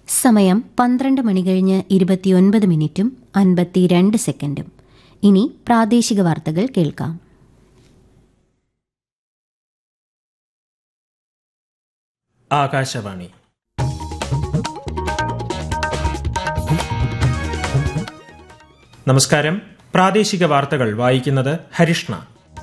സമയം പന്ത്രണ്ട് മണി കഴിഞ്ഞ് ഇരുപത്തിയൊൻപത് മിനിറ്റും അൻപത്തിരണ്ട് സെക്കൻഡും ഇനി പ്രാദേശിക വാർത്തകൾ കേൾക്കാം ആകാശവാണി നമസ്കാരം പ്രാദേശിക വാർത്തകൾ വായിക്കുന്നത് ഹരിഷ്ണ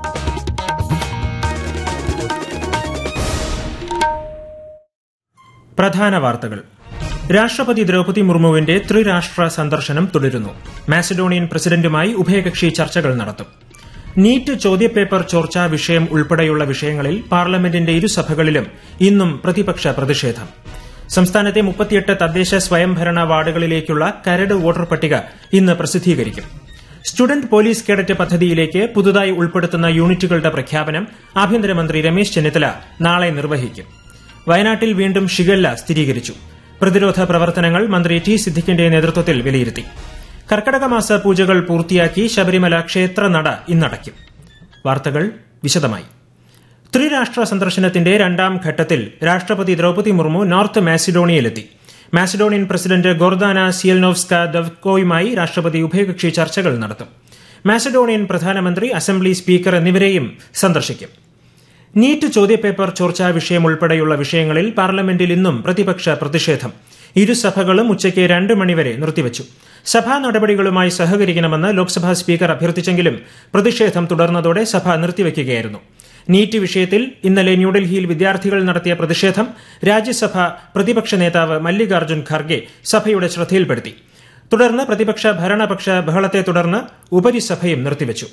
പ്രധാന വാർത്തകൾ രാഷ്ട്രപതി ദ്രൌപതി മുർമുവിന്റെ ത്രിരാഷ്ട്ര സന്ദർശനം തുടരുന്നു മാസഡോണിയൻ പ്രസിഡന്റുമായി ഉഭയകക്ഷി ചർച്ചകൾ നടത്തും നീറ്റ് ചോദ്യപേപ്പർ ചോർച്ചാ വിഷയം ഉൾപ്പെടെയുള്ള വിഷയങ്ങളിൽ പാർലമെന്റിന്റെ ഇരുസഭകളിലും ഇന്നും പ്രതിപക്ഷ പ്രതിഷേധം സംസ്ഥാനത്തെ മുപ്പത്തിയെട്ട് തദ്ദേശ സ്വയംഭരണ വാർഡുകളിലേക്കുള്ള കരട് വോട്ടർ പട്ടിക ഇന്ന് പ്രസിദ്ധീകരിക്കും സ്റ്റുഡന്റ് പോലീസ് കേഡറ്റ് പദ്ധതിയിലേക്ക് പുതുതായി ഉൾപ്പെടുത്തുന്ന യൂണിറ്റുകളുടെ പ്രഖ്യാപനം ആഭ്യന്തരമന്ത്രി രമേശ് ചെന്നിത്തല നാളെ നിർവഹിക്കും വയനാട്ടിൽ വീണ്ടും ഷിഗല്ല സ്ഥിരീകരിച്ചു പ്രതിരോധ പ്രവർത്തനങ്ങൾ മന്ത്രി ടി സിദ്ദിഖിന്റെ നേതൃത്വത്തിൽ വിലയിരുത്തി കർക്കടക മാസ പൂജകൾ പൂർത്തിയാക്കി ശബരിമല ക്ഷേത്ര നട ഇന്നടയ്ക്കും വാർത്തകൾ വിശദമായി ത്രിരാഷ്ട്ര സന്ദർശനത്തിന്റെ രണ്ടാം ഘട്ടത്തിൽ രാഷ്ട്രപതി ദ്രൌപതി മുർമു നോർത്ത് മാസിഡോണിയയിലെത്തി മാസിഡോണിയൻ പ്രസിഡന്റ് ഗോർദാന സിയൽനോവ്സ്ക ദവ്കോയുമായി രാഷ്ട്രപതി ഉഭയകക്ഷി ചർച്ചകൾ നടത്തും മാസഡോണിയൻ പ്രധാനമന്ത്രി അസംബ്ലി സ്പീക്കർ എന്നിവരെയും സന്ദർശിക്കും നീറ്റ് ചോദ്യപേപ്പർ ചോർച്ചാ വിഷയം ഉൾപ്പെടെയുള്ള വിഷയങ്ങളിൽ പാർലമെന്റിൽ ഇന്നും പ്രതിപക്ഷ പ്രതിഷേധം ഇരുസഭകളും ഉച്ചയ്ക്ക് രണ്ട് മണിവരെ നിർത്തിവച്ചു സഭാ നടപടികളുമായി സഹകരിക്കണമെന്ന് ലോക്സഭാ സ്പീക്കർ അഭ്യർത്ഥിച്ചെങ്കിലും പ്രതിഷേധം തുടർന്നതോടെ സഭ നിർത്തിവയ്ക്കുകയായിരുന്നു നീറ്റ് വിഷയത്തിൽ ഇന്നലെ ന്യൂഡൽഹിയിൽ വിദ്യാർത്ഥികൾ നടത്തിയ പ്രതിഷേധം രാജ്യസഭ പ്രതിപക്ഷ നേതാവ് മല്ലികാർജ്ജുൻ ഖാർഗെ സഭയുടെ ശ്രദ്ധയിൽപ്പെടുത്തി തുടർന്ന് പ്രതിപക്ഷ ഭരണപക്ഷ ബഹളത്തെ തുടർന്ന് ഉപരിസഭയും നിർത്തിവച്ചു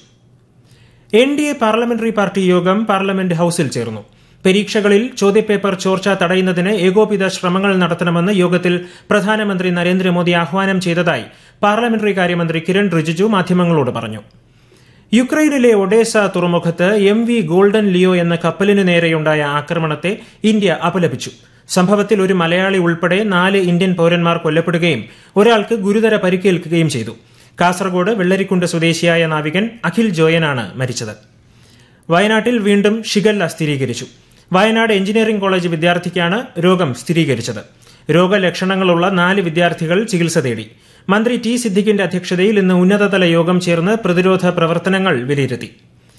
N D A parliamentary party യോഗം പാർലമെന്റ് ഹൌസിൽ ചേർന്നു പരീക്ഷകളിൽ ചോദ്യപേപ്പർ ചോർച്ച തടയുന്നതിന് ഏകോപിത ശ്രമങ്ങൾ നടത്തണമെന്ന് യോഗത്തിൽ പ്രധാനമന്ത്രി നരേന്ദ്രമോദി ആഹ്വാനം ചെയ്തതായി പാർലമെന്ററി കാര്യമന്ത്രി കിരൺ റിജിജു മാധ്യമങ്ങളോട് പറഞ്ഞു യുക്രൈനിലെ ഒഡേസ തുറമുഖത്ത് എം വി ഗോൾഡൻ ലിയോ എന്ന കപ്പലിനു നേരെയുണ്ടായ ആക്രമണത്തെ ഇന്ത്യ അപലപിച്ചു സംഭവത്തിൽ ഒരു മലയാളി ഉൾപ്പെടെ നാല് ഇന്ത്യൻ പൌരന്മാർ കൊല്ലപ്പെടുകയും ഒരാൾക്ക് ഗുരുതര പരിക്കേൽക്കുകയും ചെയ്തു കാസർഗോഡ് വെള്ളരിക്കുണ്ട് സ്വദേശിയായ നാവികൻ അഖിൽ ജോയനാണ് മരിച്ചത് വയനാട്ടിൽ വീണ്ടും ഷിഗല്ല സ്ഥിരീകരിച്ചു വയനാട് എഞ്ചിനീയറിംഗ് കോളേജ് വിദ്യാർത്ഥിക്കാണ് രോഗം സ്ഥിരീകരിച്ചത് രോഗലക്ഷണങ്ങളുള്ള നാല് വിദ്യാർത്ഥികൾ ചികിത്സ തേടി മന്ത്രി ടി സിദ്ദിഖിന്റെ അധ്യക്ഷതയിൽ ഇന്ന് ഉന്നതതല യോഗം ചേർന്ന് പ്രതിരോധ പ്രവർത്തനങ്ങൾ വിലയിരുത്തി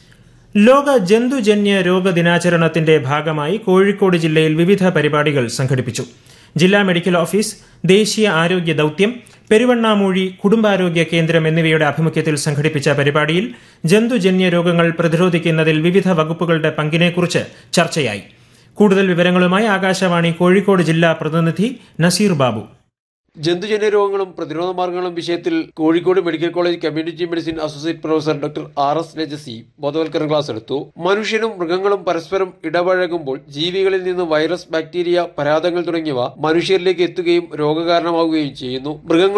ലോക ജന്തുജന്യ രോഗ ദിനാചരണത്തിന്റെ ഭാഗമായി കോഴിക്കോട് ജില്ലയിൽ വിവിധ പരിപാടികൾ സംഘടിപ്പിച്ചു ജില്ലാ മെഡിക്കൽ ഓഫീസ് ദേശീയ ആരോഗ്യ ദൌത്യം പെരുവണ്ണാമൂഴി കുടുംബാരോഗ്യ കേന്ദ്രം എന്നിവയുടെ ആഭിമുഖ്യത്തിൽ സംഘടിപ്പിച്ച പരിപാടിയിൽ ജന്തുജന്യ രോഗങ്ങൾ പ്രതിരോധിക്കുന്നതിൽ വിവിധ വകുപ്പുകളുടെ പങ്കിനെക്കുറിച്ച് ചർച്ചയായി കൂടുതൽ വിവരങ്ങളുമായി ആകാശവാണി കോഴിക്കോട് ജില്ലാ പ്രതിനിധി നസീർ ബാബു ജന്തുജന്യ രോഗങ്ങളും പ്രതിരോധ മാർഗങ്ങളും വിഷയത്തിൽ Kozhikode medical college community medicine associate professor doctor R S Rajasi ബോധവൽക്കരണ ക്ലാസ് എടുത്തു മനുഷ്യനും മൃഗങ്ങളും പരസ്പരം ഇടപഴകുമ്പോൾ ജീവികളിൽ നിന്ന് വൈറസ് ബാക്ടീരിയ പരാതങ്ങൾ തുടങ്ങിയവ മനുഷ്യരിലേക്ക് എത്തുകയും രോഗകാരണമാവുകയും ചെയ്യുന്നു മൃഗങ്ങൾ